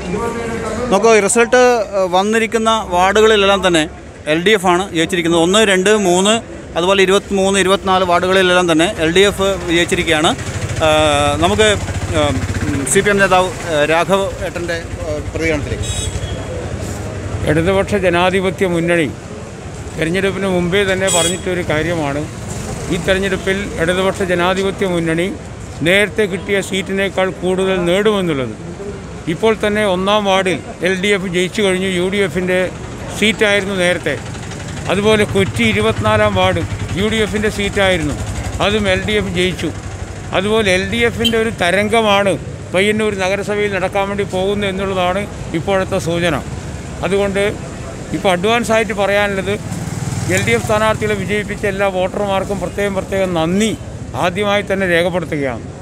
നമുക്ക് റിസൾട്ട് ഏഹ്, വന്നിരിക്കുന്ന വാർഡുകളിലെല്ലാം തന്നെ എൽ ഡി എഫ് ആണ് ജയിച്ചിരിക്കുന്നത് ഒന്ന് രണ്ട് മൂന്ന് അതുപോലെ ഇരുപത്തി മൂന്ന് ഇരുപത്തിനാല് വാർഡുകളിലെല്ലാം തന്നെ എൽ ഡി എഫ് വിജയിച്ചിരിക്കുകയാണ് ഏഹ്, നമുക്ക് സി പി എം നേതാവ് ഏഹ്, രാഘവ് ഏട്ടൻ്റെ ഏഹ്, പ്രതികരണത്തിലേക്ക് ഇടതുപക്ഷ ജനാധിപത്യ മുന്നണി തെരഞ്ഞെടുപ്പിന് മുമ്പേ തന്നെ പറഞ്ഞിട്ടൊരു കാര്യമാണ് ഈ തെരഞ്ഞെടുപ്പിൽ ഇടതുപക്ഷ ജനാധിപത്യ മുന്നണി നേരത്തെ കിട്ടിയ സീറ്റിനേക്കാൾ കൂടുതൽ നേടുമെന്നുള്ളത് ഇപ്പോൾ തന്നെ ഒന്നാം വാർഡിൽ എൽ ഡി എഫ് ജയിച്ചു കഴിഞ്ഞു യു ഡി എഫിൻ്റെ സീറ്റായിരുന്നു നേരത്തെ അതുപോലെ കൊച്ചി ഇരുപത്തിനാലാം വാർഡ് യു ഡി എഫിൻ്റെ സീറ്റായിരുന്നു അതും എൽ ഡി എഫ് ജയിച്ചു അതുപോലെ എൽ ഡി എഫിൻ്റെ ഒരു തരംഗമാണ് പയ്യന്നൂർ നഗരസഭയിൽ നടക്കാൻ വേണ്ടി പോകുന്നത് എന്നുള്ളതാണ് ഇപ്പോഴത്തെ സൂചന അതുകൊണ്ട് ഇപ്പോൾ അഡ്വാൻസ് ആയിട്ട് പറയാനുള്ളത് എൽ ഡി എഫ് സ്ഥാനാർത്ഥികളെ വിജയിപ്പിച്ച എല്ലാ വോട്ടർമാർക്കും പ്രത്യേകം പ്രത്യേകം നന്ദി ആദ്യമായി തന്നെ രേഖപ്പെടുത്തുകയാണ്